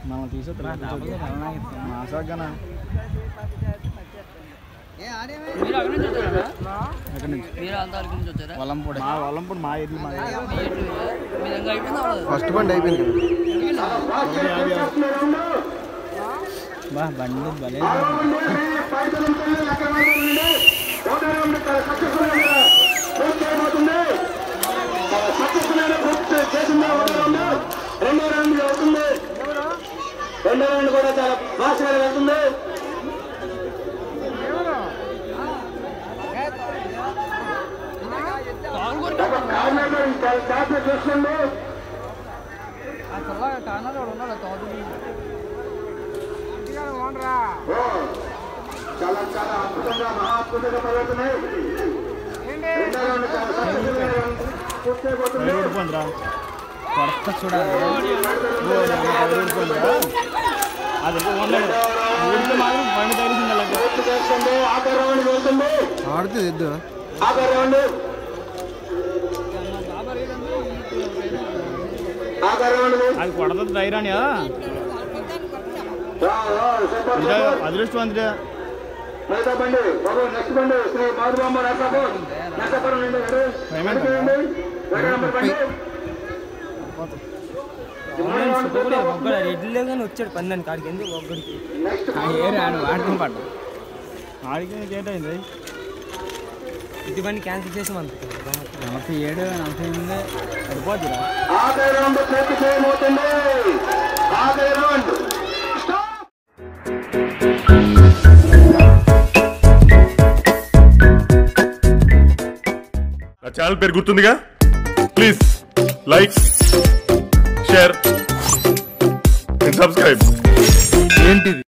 మనం తీసుకురా మాసాగానా మీరు అక్కడి నుంచి వచ్చారా ఎక్కడి నుంచి మీరు అంతా అక్కడి నుంచి వచ్చారా వలంపూడి మా వలంపూడి మా ఏది మా ఏది. మీ ఇంటి మీ దగ్గర అయిపోయిందా అవ్వలేదు? ఫస్ట్ బండి అయిపోయింది అయిపోయిందా? బా బండి భలే రెండో రౌండ్ అవుతుంది రెండో రౌండ్ కూడా చాలా ఫాస్ట్గా వెళ్తుంది కాలు కొరికి కార్నర్ చాలా జాగ్రత్త చూసుకోండి ఆ చల్లగా కార్నర్ వాడు ఉన్నాడు తోట ఓ, చాలా చాలా అద్భుతంగా మహా అద్భుతంగా పడుతున్నాయి రెండో రౌండ్ చాలా సక్సెస్ఫుల్గా పూర్తి అయిపోతుంది ఊడిపోయిందిరా కొడత చూడాలి ఓ, అది ఊడిపోయిందిరా అది ఓన్లేదు ఊడితే మాత్రం బండి తగిలిసింది అలాగే పూర్తి చేసుకోండి ఆఖరి రౌండ్ వెళ్తుంది ఆడుతుంది ఎద్దు ఆఖరి రౌండ్ ఆఖరి రౌండ్ అది కొడతది ధైర్యాన్ని సూపర్ ఇదే సూపర్ అదృష్టవంతుడే మిగతా బండి బాబు నెక్స్ట్ బండి శ్రీ మాధుబాంబ నర్సాపూర్ నర్సాపురం నుండి ఏమైంది? రెండో నెంబర్ బండి రెడ్లే కానీ వచ్చాడు పందానికి కాడికి ఎందుకు ఒక్కడికి నెక్స్ట్ ఏ రాను ఆడుకుని పడ్డ ఆడికి ఏంటైంది ఇటు బండి క్యాన్సిల్ చేసి మనకు నలభై ఏడు నలభై ఎనిమిది సరిపోద్దిరా ఆఖరి రౌండ్ పూర్తి చేయబోతుంది ఆఖరి రౌండ్ స్టాప్ నా ఛానల్ పేరు గుర్తుందిగా please like share and subscribe ఏంటిది